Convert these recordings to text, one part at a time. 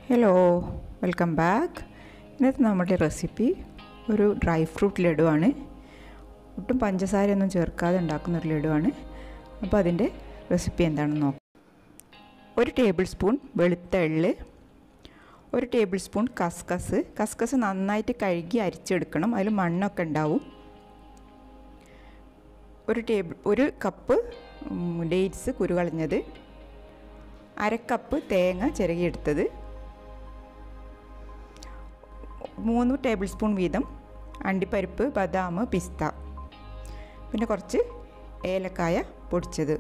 hello welcome back ഇന്നത്തെ നമ്മുടെ recipe ഒരു ഡ്രൈ ഫ്രൂട്ട് ലഡുവാണ് ഒട്ടും പഞ്ചസാരയൊന്നും ചേർക്കാതെ ഉണ്ടാക്കുന്ന ഒരു ലഡുവാണ് അപ്പോൾ അതിൻ്റെ റെസിപ്പി എന്താണെന്ന് നോക്കാം ഒരു ടേബിൾ സ്പൂൺ വെളുത്ത എള്ള് ഒരു ടേബിൾ സ്പൂൺ കസ്കസ് കസ്കസ് നന്നായിട്ട് കഴുകി അരിച്ചെടുക്കണം അതിൽ മണ്ണൊക്കെ ഉണ്ടാവും ഒരു ടേബിൾ ഒരു കപ്പ് ഡേറ്റ്സ് കുരുകളഞ്ഞത് അരക്കപ്പ് തേങ്ങ ചിരകിയെടുത്തത് മൂന്ന് ടേബിൾ സ്പൂൺ വീതം അണ്ടിപ്പരിപ്പ് ബദാം പിസ്ത പിന്നെ കുറച്ച് ഏലക്കായ പൊടിച്ചത്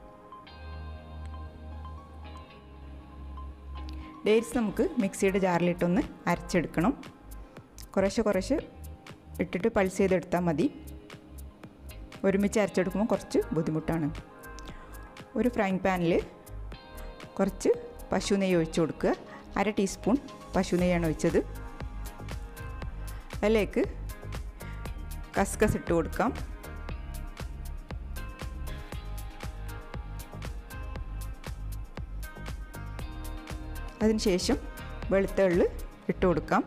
ഡേറ്റ്സ് നമുക്ക് മിക്സിയുടെ ജാറിലിട്ടൊന്ന് അരച്ചെടുക്കണം കുറേശ്ശെ കുറേശ്ശെ ഇട്ടിട്ട് പൾസ് ചെയ്തെടുത്താൽ മതി ഒരുമിച്ച് അരച്ചെടുക്കുമ്പോൾ കുറച്ച് ബുദ്ധിമുട്ടാണ് ഒരു ഫ്രൈങ് പാനിൽ കുറച്ച് പശു നെയ്യ് ഒഴിച്ച് കൊടുക്കുക അര ടീസ്പൂൺ പശു നെയ്യാണ് ഒഴിച്ചത് അതിലേക്ക് കസ്കസ് ഇട്ട് കൊടുക്കാം അതിനുശേഷം വെളുത്ത എള്ള് ഇട്ട് കൊടുക്കാം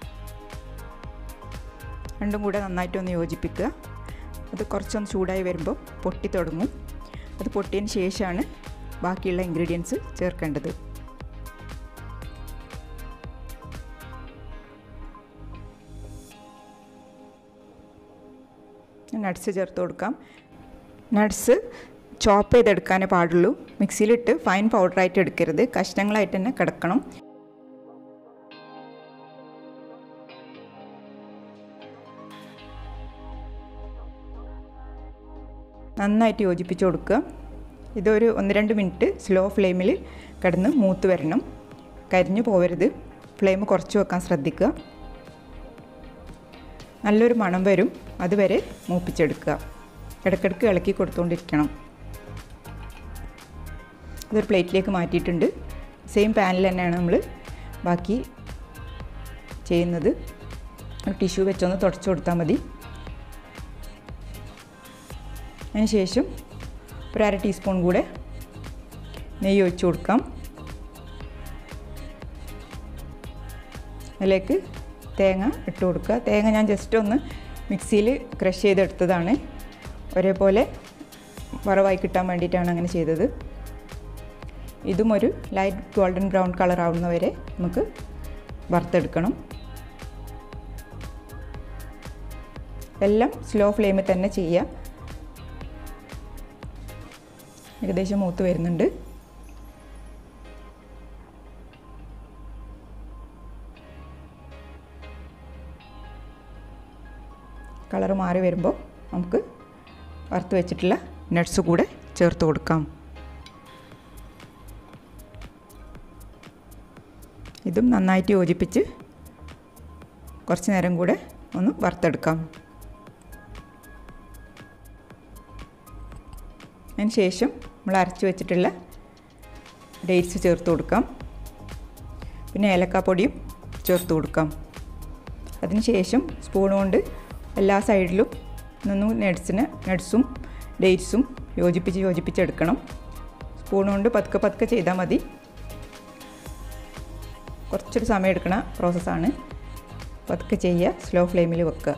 രണ്ടും കൂടെ നന്നായിട്ടൊന്ന് യോജിപ്പിക്കുക അത് കുറച്ചൊന്ന് ചൂടായി വരുമ്പോൾ പൊട്ടി തുടങ്ങും അത് പൊട്ടിയതിന് ശേഷമാണ് ബാക്കിയുള്ള ഇൻഗ്രീഡിയൻസ് ചേർക്കേണ്ടത് നട്ട്സ് ചേർത്ത് കൊടുക്കാം നട്ട്സ് ചോപ്പ് ചെയ്തെടുക്കാനേ പാടുള്ളൂ മിക്സിയിലിട്ട് ഫൈൻ പൗഡറായിട്ട് എടുക്കരുത് കഷ്ണങ്ങളായിട്ട് തന്നെ കിടക്കണം നന്നായിട്ട് യോജിപ്പിച്ച് കൊടുക്കുക ഇതൊരു ഒന്ന് രണ്ട് മിനിറ്റ് സ്ലോ ഫ്ലെയിമിൽ കിടന്ന് മൂത്ത് വരണം കരിഞ്ഞു പോവരുത് ഫ്ലെയിം കുറച്ച് വെക്കാൻ ശ്രദ്ധിക്കുക നല്ലൊരു മണം വരും അതുവരെ മൂപ്പിച്ചെടുക്കുക ഇടയ്ക്കിടയ്ക്ക് ഇളക്കി കൊടുത്തുകൊണ്ടിരിക്കണം ഇതൊരു പ്ലേറ്റിലേക്ക് മാറ്റിയിട്ടുണ്ട് സെയിം പാനിൽ തന്നെയാണ് നമ്മൾ ബാക്കി ചെയ്യുന്നത് ഒരു ടിഷ്യൂ വെച്ചൊന്ന് തുടച്ചു കൊടുത്താൽ മതി അതിന് ശേഷം ഒരു അര ടീസ്പൂൺ കൂടെ നെയ്യ് ഒഴിച്ച് കൊടുക്കാം അതിലേക്ക് തേങ്ങ ഇട്ട് കൊടുക്കുക തേങ്ങ ഞാൻ ജസ്റ്റ് ഒന്ന് മിക്സിയിൽ ക്രഷ് ചെയ്തെടുത്തതാണ് ഒരേപോലെ വറവായി കിട്ടാൻ വേണ്ടിയിട്ടാണ് അങ്ങനെ ചെയ്തത് ഇതും ഒരു ലൈറ്റ് ഗോൾഡൻ ബ്രൗൺ കളർ ആവുന്നവരെ നമുക്ക് വറുത്തെടുക്കണം എല്ലാം സ്ലോ ഫ്ലെയിമിൽ തന്നെ ചെയ്യുക ഏകദേശം മൂത്ത് വരുന്നുണ്ട് കളർ മാറി വരുമ്പോൾ നമുക്ക് വറുത്ത് വെച്ചിട്ടുള്ള നട്ട്സ് കൂടെ ചേർത്ത് കൊടുക്കാം ഇതും നന്നായിട്ട് യോജിപ്പിച്ച് കുറച്ച് നേരം കൂടെ ഒന്ന് വറുത്തെടുക്കാം അതിന് ശേഷം നമ്മൾ അരച്ച് വെച്ചിട്ടുള്ള ഡേറ്റ്സ് ചേർത്ത് കൊടുക്കാം പിന്നെ ഏലക്കാപ്പൊടിയും ചേർത്ത് കൊടുക്കാം അതിന് ശേഷം സ്പൂൺ കൊണ്ട് എല്ലാ സൈഡിലും നിന്നും നട്ട്സിന് നട്ട്സും ഡേറ്റ്സും യോജിപ്പിച്ച് യോജിപ്പിച്ചെടുക്കണം സ്പൂൺ കൊണ്ട് പതുക്കെ പതുക്കെ ചെയ്താൽ മതി കുറച്ചൊരു സമയം എടുക്കണ പ്രോസസ്സാണ് പതുക്കെ ചെയ്യുക സ്ലോ ഫ്ലെയിമിൽ വെക്കുക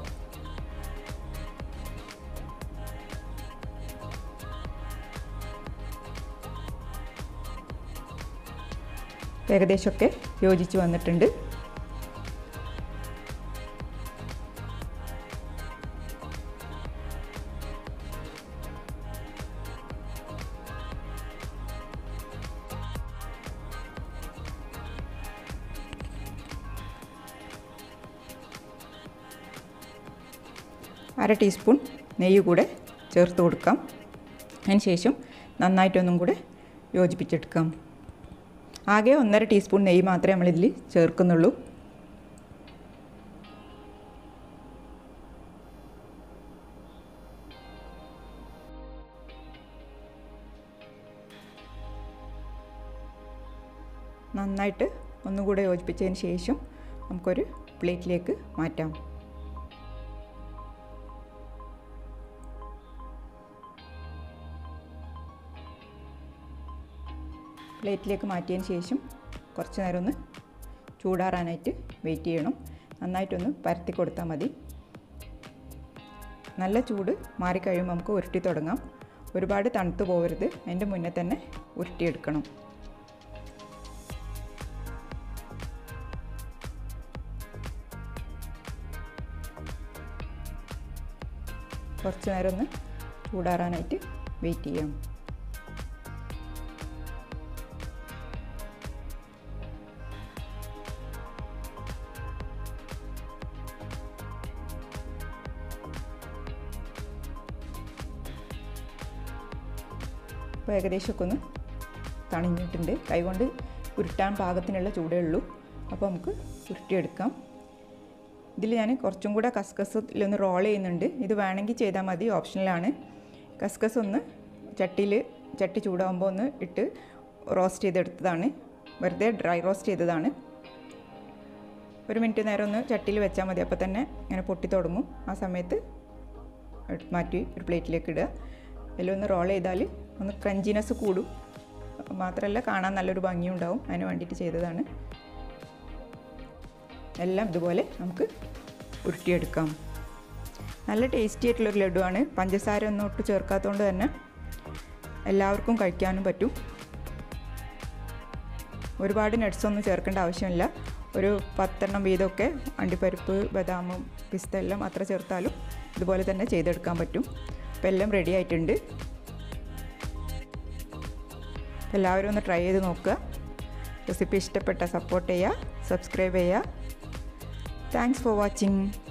ഏകദേശമൊക്കെ യോജിച്ച് വന്നിട്ടുണ്ട് അര ടീസ്പൂൺ നെയ്യ് കൂടെ ചേർത്ത് കൊടുക്കാം അതിന് ശേഷം നന്നായിട്ടൊന്നും കൂടെ യോജിപ്പിച്ചെടുക്കാം ആകെ ഒന്നര ടീസ്പൂൺ നെയ്യ് മാത്രമേ നമ്മളിതിൽ ചേർക്കുന്നുള്ളൂ നന്നായിട്ട് ഒന്നുകൂടെ യോജിപ്പിച്ചതിന് ശേഷം നമുക്കൊരു പ്ലേറ്റിലേക്ക് മാറ്റാം പ്ലേറ്റിലേക്ക് മാറ്റിയതിന് ശേഷം കുറച്ച് നേരം ഒന്ന് ചൂടാറാനായിട്ട് വെയിറ്റ് ചെയ്യണം നന്നായിട്ടൊന്ന് പരത്തി കൊടുത്താൽ മതി നല്ല ചൂട് മാറിക്കഴിയുമ്പോൾ നമുക്ക് ഉരുട്ടി തുടങ്ങാം ഒരുപാട് തണുത്ത് പോകരുത് അതിൻ്റെ മുന്നേ തന്നെ ഉരുട്ടിയെടുക്കണം കുറച്ച് നേരം ഒന്ന് ചൂടാറാനായിട്ട് വെയിറ്റ് ചെയ്യാം അപ്പോൾ ഏകദേശമൊക്കെ ഒന്ന് തണിഞ്ഞിട്ടുണ്ട് കൈകൊണ്ട് ഉരുട്ടാൻ പാകത്തിനുള്ള ചൂടേ ഉള്ളൂ അപ്പോൾ നമുക്ക് ഉരുട്ടിയെടുക്കാം ഇതിൽ ഞാൻ കുറച്ചും കൂടെ കസ്കസിലൊന്ന് റോൾ ചെയ്യുന്നുണ്ട് ഇത് വേണമെങ്കിൽ ചെയ്താൽ മതി ഓപ്ഷനിലാണ് കസ്കസ് ഒന്ന് ചട്ടിയിൽ ചട്ടി ചൂടാകുമ്പോൾ ഒന്ന് ഇട്ട് റോസ്റ്റ് ചെയ്തെടുത്തതാണ് വെറുതെ ഡ്രൈ റോസ്റ്റ് ചെയ്തതാണ് ഒരു മിനിറ്റ് നേരം ഒന്ന് ചട്ടിയിൽ വെച്ചാൽ മതി അപ്പോൾ തന്നെ ഇങ്ങനെ പൊട്ടി തുടങ്ങും ആ സമയത്ത് മാറ്റി ഒരു പ്ലേറ്റിലേക്ക് ഇടുക അതിലൊന്ന് റോൾ ചെയ്താൽ ഒന്ന് ക്രഞ്ചിനെസ് കൂടും മാത്രമല്ല കാണാൻ നല്ലൊരു ഭംഗിയുണ്ടാവും അതിന് വേണ്ടിയിട്ട് ചെയ്തതാണ് എല്ലാം ഇതുപോലെ നമുക്ക് ഉരുട്ടിയെടുക്കാം നല്ല ടേസ്റ്റി ആയിട്ടുള്ളൊരു ലഡുവാണ് പഞ്ചസാര ഒന്നും ഒട്ട് ചേർക്കാത്തതുകൊണ്ട് തന്നെ എല്ലാവർക്കും കഴിക്കാനും പറ്റും ഒരുപാട് നട്ട്സ് ഒന്നും ചേർക്കേണ്ട ആവശ്യമില്ല ഒരു പത്തെണ്ണം വീതമൊക്കെ അണ്ടിപ്പരിപ്പ് ബദാമും പിസ്ത എല്ലാം അത്ര ചേർത്താലും ഇതുപോലെ തന്നെ ചെയ്തെടുക്കാൻ പറ്റും അപ്പോൾ എല്ലാം റെഡി ആയിട്ടുണ്ട് എല്ലാവരും ഒന്ന് ട്രൈ ചെയ്ത് നോക്കുക റെസിപ്പി ഇഷ്ടപ്പെട്ട സപ്പോർട്ട് ചെയ്യുക സബ്സ്ക്രൈബ് ചെയ്യുക താങ്ക്സ് ഫോർ വാച്ചിങ്